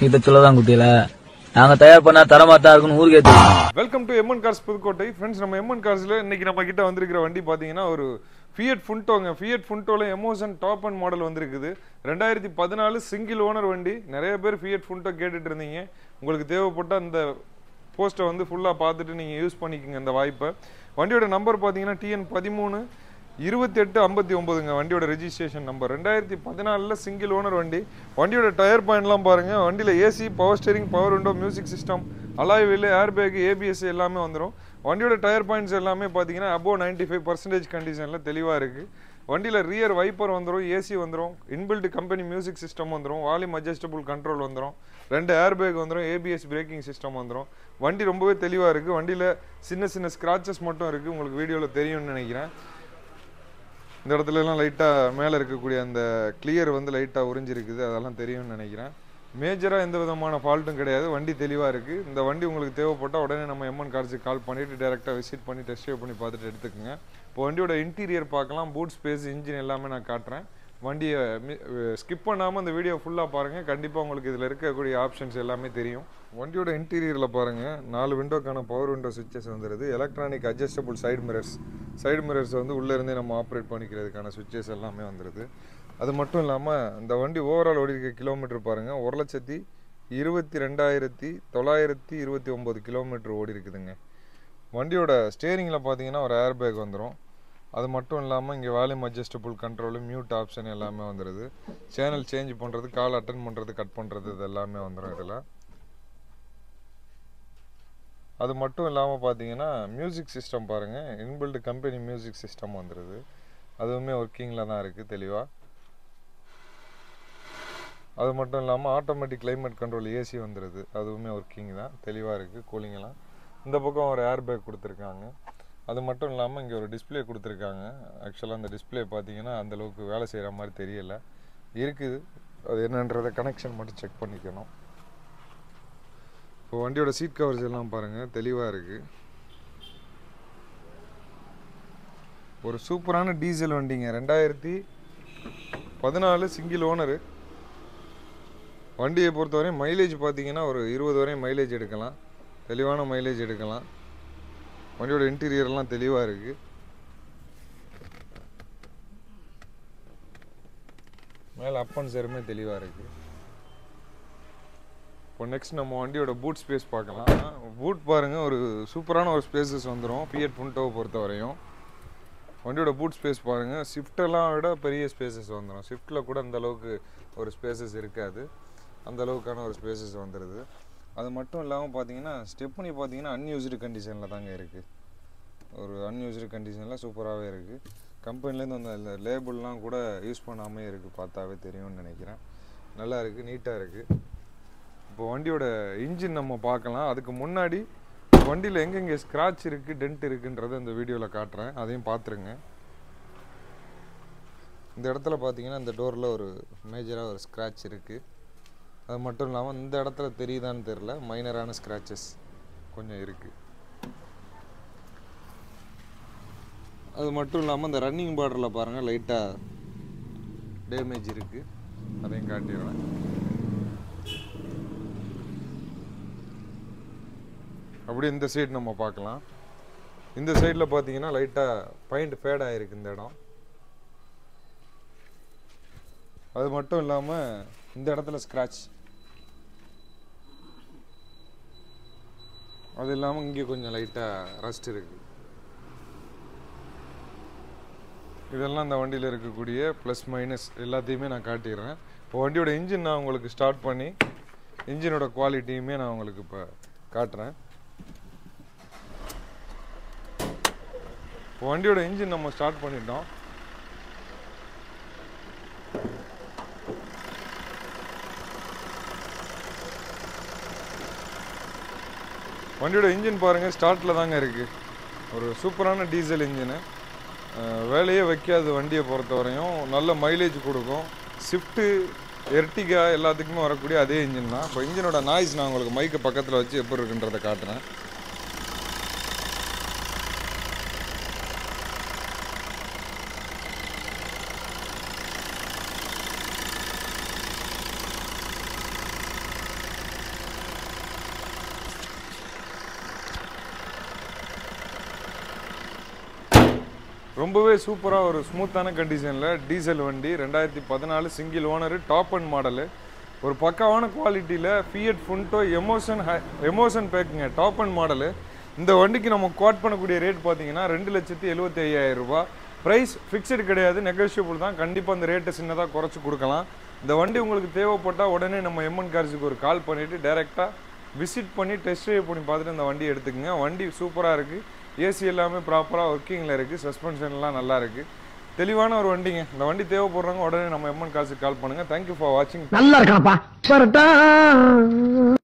இதை சொல்லதான் குட்டியில நாங்க தயார் பண்ணா தரமா தான் இருக்குன்னு ஊருக்கே தெரியும் welcome to MN cars Pudukkottai friends நம்ம எம்என் கார்ஸ்ல இன்னைக்கு நம்ம கிட்ட வந்திருக்கிற வண்டி பாத்தீங்கன்னா ஒரு ஃபியட் ஃபுண்டோங்க ஃபியட் ஃபுண்டோல எமோஷன் டாப் அண்ட் மாடல் வந்திருக்குது ரெண்டாயிரத்தி பதினாலு சிங்கிள் ஓனர் வண்டி நிறைய பேர் ஃபியட் ஃபுண்டோ கேட்டுட்டு இருந்தீங்க உங்களுக்கு தேவைப்பட்ட அந்த போஸ்ட்டை வந்து ஃபுல்லாக பார்த்துட்டு நீங்கள் யூஸ் பண்ணிக்கோங்க இந்த வாய்ப்பை வண்டியோட நம்பர் பார்த்தீங்கன்னா டிஎன் பதிமூணு இருபத்தெட்டு ஐம்பத்தி ஒம்பதுங்க வண்டியோட ரெஜிஸ்ட்ரேஷன் நம்பர் ரெண்டாயிரத்தி பதினாலில் சிங்கிள் ஓனர் வண்டி வண்டியோட டயர் பாயிண்ட்லாம் பாருங்கள் வண்டியில் AC power steering power window music system alloy wheel air bag ABS எல்லாமே வந்துடும் வண்டியோட டயர் பாயிண்ட்ஸ் எல்லாமே பார்த்தீங்கன்னா அபோவ் நைன்டி ஃபைவ் பர்சன்டேஜ் கண்டிஷனில் தெளிவாக இருக்குது வண்டியில் ரியர் வைப்பர் வந்துடும் ஏசி வந்துடும் இன்பில்ட் கம்பெனி மியூசிக் சிஸ்டம் வந்துடும் வால்யூம் அட்ஜஸ்டபுள் கண்ட்ரோல் வந்துடும் ரெண்டு ஏர் பேக் வந்துடும் ஏபிஎஸ் பிரேக்கிங் சிஸ்டம் வந்துடும் வண்டி ரொம்பவே தெளிவாக இருக்குது வண்டியில் சின்ன சின்ன ஸ்க்ராச்சஸ் மட்டும் இருக்குது உங்களுக்கு வீடியோவில் தெரியும்னு நினைக்கிறேன் இந்த இடத்துல எல்லாம் லைட்டாக மேலே இருக்கக்கூடிய அந்த கிளியர் வந்து லைட்டாக உறிஞ்சிருக்குது அதெல்லாம் தெரியும்னு நினைக்கிறேன் மேஜராக எந்த விதமான ஃபால்ட்டும் கிடையாது வண்டி தெளிவாக இருக்குது இந்த வண்டி உங்களுக்கு தேவைப்பட்டால் உடனே நம்ம எம்என் கார்ஸுக்கு கால் பண்ணிவிட்டு டேரெக்டாக விசிட் பண்ணி டெஸ்ட் ட்ரைவ் பண்ணி பார்த்துட்டு எடுத்துக்கோங்க இப்போ வண்டியோட இன்டீரியர் பார்க்கலாம் பூட் ஸ்பேஸ் இன்ஜின் எல்லாமே நான் காட்டுறேன் வண்டியை ஸ்கிப் பண்ணாமல் இந்த வீடியோ ஃபுல்லாக பாருங்கள் கண்டிப்பாக உங்களுக்கு இதில் இருக்கக்கூடிய ஆப்ஷன்ஸ் எல்லாமே தெரியும் வண்டியோட இன்டீரியரில் பாருங்கள் நாலு விண்டோக்கான பவர் விண்டோ சுவிச்சஸ் வந்துடுது electronic adjustable side mirrors side mirrors வந்து உள்ளே இருந்தே நம்ம ஆப்ரேட் பண்ணிக்கிறதுக்கான சுவிச்சஸ் எல்லாமே வந்துடுது அது மட்டும் இல்லாமல் இந்த வண்டி ஓவரால் ஓடி இருக்க கிலோமீட்டர் பாருங்கள் ஒரு லட்சத்தி இருபத்தி ரெண்டாயிரத்தி தொள்ளாயிரத்தி இருபத்தி ஒம்பது கிலோமீட்டர் ஓடி இருக்குதுங்க வண்டியோட ஸ்டேரிங்கில் பார்த்தீங்கன்னா ஒரு ஏர் பேக் வந்துடும் அது மட்டும் இல்லாமல் இங்கே volume adjustable control mute option எல்லாமே வந்துடுது சேனல் சேஞ்ச் பண்ணுறது கால் அட்டன் பண்ணுறது கட் பண்ணுறது இது எல்லாமே வந்துடும் இதில் அது மட்டும் இல்லாமல் பார்த்தீங்கன்னா மியூசிக் சிஸ்டம் பாருங்கள் இன்பில்ட் கம்பெனி மியூசிக் சிஸ்டம் வந்துடுது அதுவுமே ஒர்க்கிங்கில் தான் இருக்குது தெளிவாக அது மட்டும் இல்லாமல் ஆட்டோமேட்டிக் கிளைமேட் கண்ட்ரோல் ஏசி வந்துடுது அதுவுமே ஒர்க்கிங் தான் தெளிவாக இருக்குது கூலிங்கெல்லாம் இந்த பக்கம் ஒரு ஏர் பேக் கொடுத்துருக்காங்க அது மட்டும் இல்லாமல் இங்கே ஒரு டிஸ்பிளே கொடுத்துருக்காங்க ஆக்சுவலாக அந்த டிஸ்பிளே பார்த்தீங்கன்னா அந்தளவுக்கு வேலை செய்கிற மாதிரி தெரியல இருக்குது அது என்னன்றதை கனெக்ஷன் மட்டும் செக் பண்ணிக்கணும் இப்போ வண்டியோட சீட் கவர்ஸ் எல்லாம் பாருங்கள் தெளிவாக இருக்குது ஒரு சூப்பரான டீசல் வண்டிங்க ரெண்டாயிரத்தி பதினாலு சிங்கிள் ஓனரு வண்டியை பொறுத்தவரை மைலேஜ் பார்த்தீங்கன்னா ஒரு இருபது வரையும் மைலேஜ் எடுக்கலாம் தெளிவான மைலேஜ் எடுக்கலாம் வண்டியோட இன்டீரியர்லாம் தெளிவாக இருக்குது மேலே அப்பன் சேருமே தெளிவாக இருக்குது இப்போ நெக்ஸ்ட் நம்ம வண்டியோட பூட் ஸ்பேஸ் பார்க்கலாம் பூட் பாருங்கள் ஒரு சூப்பரான ஒரு ஸ்பேசஸ் வந்துடும் பிஎட் புண்டோவை பொறுத்த வரையும் வண்டியோட பூட் ஸ்பேஸ் பாருங்கள் ஸ்விஃப்டெல்லாம் விட பெரிய ஸ்பேசஸ் வந்துடும் ஸ்விஃப்ட்டில் கூட அந்த அளவுக்கு ஒரு ஸ்பேசஸ் இருக்காது அந்த அளவுக்கான ஒரு ஸ்பேசஸ் வந்துடுது அது மட்டும் இல்லாமல் பார்த்தீங்கன்னா ஸ்டெப்னி பார்த்தீங்கன்னா அன்யூஸ்டு கண்டிஷனில் தாங்க இருக்குது ஒரு அன்யூஸ்டு கண்டிஷனில் சூப்பராகவே இருக்குது கம்பெனிலேருந்து அந்த லேபிள்லாம் கூட யூஸ் பண்ணாமே இருக்குது பார்த்தாவே தெரியும்னு நினைக்கிறேன் நல்லா இருக்குது நீட்டாக இருக்குது இப்போ வண்டியோட இன்ஜின் நம்ம பார்க்கலாம் அதுக்கு முன்னாடி வண்டியில் எங்கெங்கே ஸ்க்ராட்ச் இருக்குது டென்ட் இருக்குன்றதை இந்த வீடியோவில் காட்டுறேன் அதையும் பார்த்துருங்க இந்த இடத்துல பார்த்தீங்கன்னா இந்த டோரில் ஒரு மேஜராக ஒரு ஸ்க்ராட்ச் இருக்குது அது மட்டும் இல்லாமல் இந்த இடத்துல தெரியுதான்னு தெரில மைனரான ஸ்க்ராச்சஸ் கொஞ்சம் இருக்குது அது மட்டும் இல்லாமல் இந்த ரன்னிங் பார்டரில் பாருங்கள் லைட்டாக டேமேஜ் இருக்குது அதையும் காட்டிடுறேன் அப்படி இந்த சைடு நம்ம பார்க்கலாம் இந்த சைடில் பார்த்தீங்கன்னா லைட்டாக பாயிண்ட் ஃபேட் ஆகிருக்கு இந்த இடம் அது மட்டும் இல்லாமல் இந்த இடத்துல ஸ்க்ராட்ச் அது இல்லாமல் இங்கே கொஞ்சம் லைட்டாக ரஸ்ட் இருக்குது இதெல்லாம் இந்த வண்டியில் இருக்கக்கூடிய ப்ளஸ் மைனஸ் எல்லாத்தையுமே நான் காட்டிடுறேன் இப்போ வண்டியோட இன்ஜின் நான் உங்களுக்கு ஸ்டார்ட் பண்ணி இன்ஜினோட குவாலிட்டியுமே நான் உங்களுக்கு இப்போ காட்டுறேன் இப்போ வண்டியோட இன்ஜின் நம்ம ஸ்டார்ட் பண்ணிட்டோம் வண்டியோட இன்ஜின் பாருங்கள் ஸ்டார்ட்டில் தாங்க இருக்குது ஒரு சூப்பரான டீசல் இன்ஜினு வேலையே வைக்காது வண்டியை பொறுத்த வரையும் நல்ல மைலேஜ் கொடுக்கும் ஸ்விஃப்ட்டு எர்டிகா எல்லாத்துக்குமே வரக்கூடிய அதே இன்ஜின் தான் இப்போ இன்ஜினோட நாய்ஸ் நான் உங்களுக்கு மைக்கை பக்கத்தில் வச்சு எப்படி இருக்குன்றதை காட்டுறேன் ரொம்பவே சூப்பராக ஒரு ஸ்மூத்தான கண்டிஷனில் டீசல் வண்டி ரெண்டாயிரத்தி பதினாலு single owner top and model ஒரு பக்காவான குவாலிட்டியில் ஃபியட் ஃபுண்டோ எமோஷன் எமோஷன் பேக்குங்க டாப் அண்ட் மாடலு இந்த வண்டிக்கு நம்ம குவாட் பண்ணக்கூடிய ரேட் பார்த்தீங்கன்னா ரெண்டு லட்சத்தி எழுபத்தி ஐயாயிரம் ரூபாய் ப்ரைஸ் ஃபிக்ஸ்டு கிடையாது நெகோஷியபிள் தான் கண்டிப்பாக அந்த ரேட்டை சின்னதாக குறைச்சி கொடுக்கலாம் இந்த வண்டி உங்களுக்கு தேவைப்பட்டால் உடனே நம்ம எம்என் கார்ஸுக்கு ஒரு கால் பண்ணிவிட்டு டேரெக்டாக விசிட் பண்ணி டெஸ்ட் ட்ரைவ் பண்ணி பார்த்துட்டு இந்த வண்டி எடுத்துக்கங்க வண்டி சூப்பராக இருக்குது ஏசி எல்லாமே ப்ராப்பராக ஒர்க்கிங்கில் இருக்குது சஸ்பென்ஷன்லாம் நல்லா இருக்குது தெளிவான ஒரு வண்டிங்க இந்த வண்டி தேவைப்படுறவங்க உடனே நம்ம எம்என் காசுக்கு கால் பண்ணுங்கள் தேங்க்யூ ஃபார் வாட்சிங் நல்லா இருக்கானப்பா